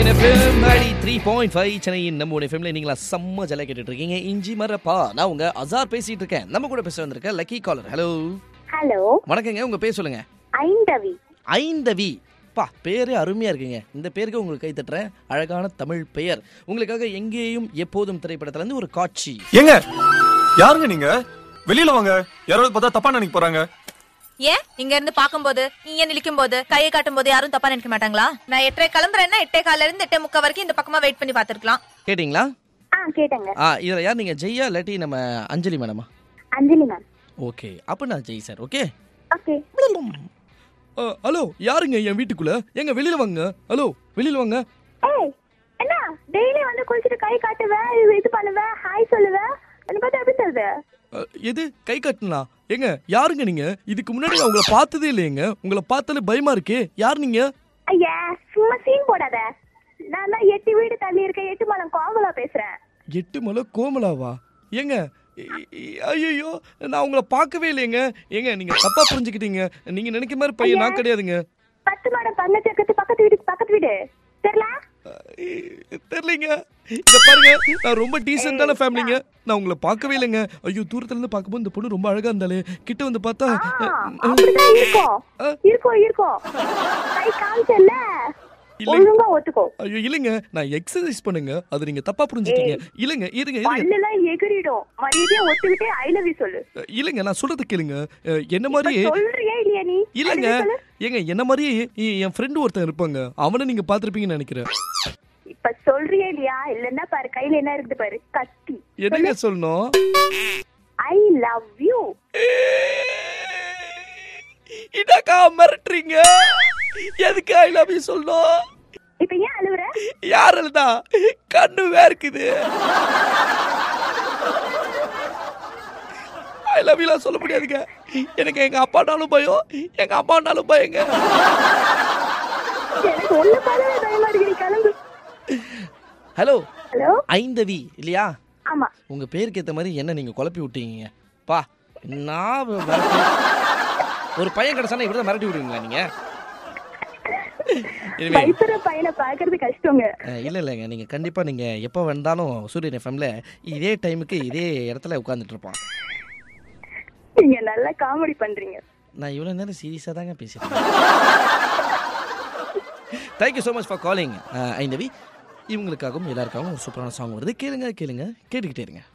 சூரியன் எஃப்எம் நாடி three point five சென்னையின் நம்ம எஃப்எம்ல நீங்களா செம்ம ஜல கேட்டுட்டு இருக்கீங்க இஞ்சி மரப்பா நான் உங்க அசார் பேசிட்டு இருக்கேன் நம்ம கூட பேச வந்திருக்க லக்கி காலர் ஹலோ ஹலோ வணக்கங்க உங்க பேர் சொல்லுங்க ஐந்தவி ஐந்தவி பா பேரே அருமையா இருக்குங்க இந்த பேருக்கு உங்களுக்கு கை தட்டுறேன் அழகான தமிழ் பெயர் உங்களுக்காக எங்கேயும் எப்போதும் திரைப்படத்துல இருந்து ஒரு காட்சி ஏங்க யாருங்க நீங்க வெளியில வாங்க யாராவது பார்த்தா தப்பா நினைக்க போறாங்க ஏன் இங்க இருந்து பாக்கும்போது நீங்க நிலிக்கும் போது கையை காட்டும் போது யாரும் தப்பா நினைக்க மாட்டாங்களா நான் எட்டரை கிளம்புறேன்னா எட்டே கால இருந்து எட்டே முக்கா வரைக்கும் இந்த பக்கமா வெயிட் பண்ணி பாத்துருக்கலாம் கேட்டிங்களா ஆ கேட்டேங்க ஆ இதுல யார் நீங்க ஜெய்யா இல்லாட்டி நம்ம அஞ்சலி மேடமா அஞ்சலி மேம் ஓகே அப்ப நான் Jai sir okay okay hello யாருங்க என் வீட்டுக்குள்ள எங்க வெளியில வாங்க ஹலோ வெளியில வாங்க ஏய் என்ன டெய்லி வந்து குளிச்சுட்டு கை காட்டுவ இது பண்ணுவ ஹாய் சொல்லுவ அதை பார்த்து எப்படி சொல்லுது அ, எது கை கட்டலா ஏங்க யாருங்க நீங்க இதுக்கு முன்னாடி நான் உங்களை பார்த்ததே இல்லையேங்க உங்களை பார்த்தாலே பயமா இருக்கே யார் நீங்க ஐயா சும்மா சீன் போடாத நான் தான் எட்டு வீடு தள்ளி இருக்க எட்டு மலம் கோவலா பேசுறேன் எட்டு மலை கோமலாவா ஏங்க ஐயோ நான் உங்களை பார்க்கவே இல்லையேங்க ஏங்க நீங்க தப்பா புரிஞ்சுக்கிட்டீங்க நீங்க நினைக்கிற மாதிரி பையன் நான் கிடையாதுங்க பத்து மாடம் பங்கத்து இருக்கிறது பக்கத்து வீடு பக்கத்து வீடு தெரியல அ, தெரியலைங்க இங்க பாருங்க நான் ரொம்ப டீசென்டான ஃபேமிலிங்க நான் உங்களை பார்க்கவே இல்லைங்க ஐயோ தூரத்துல இருந்து பார்க்கும்போது இந்த பொண்ணு ரொம்ப அழகா இருந்தாலே கிட்ட வந்து பார்த்தா ஆ, அப்படிதான் இருக்கும் இருக்கும் இருக்கும் கை காமிச்சல்ல இல்லை. ஒழுங்கா ஒத்துக்கோ ஐயோ இல்லைங்க நான் எக்ஸசைஸ் பண்ணுங்க அது நீங்க தப்பா புரிஞ்சுட்டீங்க இல்லைங்க இருங்க இருங்க பல்லுலாம் எகிறிடும் மரியாதையா ஒத்துக்கிட்டே ஐ லவ் யூ சொல்லு அஹ் இல்லைங்க நான் சொல்றது கேளுங்க அஹ் என்ன இப்ப மாதிரியே சொல்றியா இல்லையா நீ இல்லைங்க அது சொல்லு. ஏங்க என்ன மாதிரியே எ- என் ஃப்ரெண்டு ஒருத்தன் இருப்பாங்க அவனை நீங்க பாத்திருப்பீங்கன்னு நினைக்கிறேன் இப்ப சொல்றியா இல்லையா இல்லன்னா பாரு கையில என்ன இருக்குது பாரு கத்தி என்னங்க சொல்லணும் ஐ லவ் யூ இதாக்கா மிரட்டுறீங்க எதுக்கு ஐ லவ் யூ சொல்லணும் இப்ப ஏன் அழுவுற யாரல்தா கண்ணு வேர்க்குது ஐ லவ் யூலாம் சொல்ல முடியாதுங்க எனக்கு எங்க அப்பானாலும் பயம் எங்க அம்மானாலும் பயங்க எனக்கு ஒண்ணு பார்த்தாலே பயமா இருக்கு நீ கிளம்பு ஹலோ ஹலோ ஐந்தவி இல்லையா ஆமா உங்க பேருக்கு ஏத்த மாதிரி என்ன நீங்க குழப்பி விட்டீங்க பா நான் ஒரு பையன் கிடைச்சானா இப்படி தான் மிரட்டி விடுவீங்களா நீங்க இனிமே பயப்படுற பையனை பாக்குறது கஷ்டங்க அஹ், இல்ல இல்லைங்க நீங்க கண்டிப்பா நீங்க எப்போ வந்தாலும் சூரியன் எஃப்எம்ல இதே டைமுக்கு இதே இடத்துல உட்காந்துட்டு இருப்பான் நீங்க நல்லா காமெடி பண்றீங்க நான் இவ்வளோ நேரம் சீரியஸாக தாங்க பேசிட்டேன் thank you so much for calling ஐந்தவி இவங்களுக்காகவும் எல்லாருக்காகவும் ஒரு சூப்பரான சாங் வருது கேளுங்க கேளுங்க கேட்டுக்கிட்டே இருங்க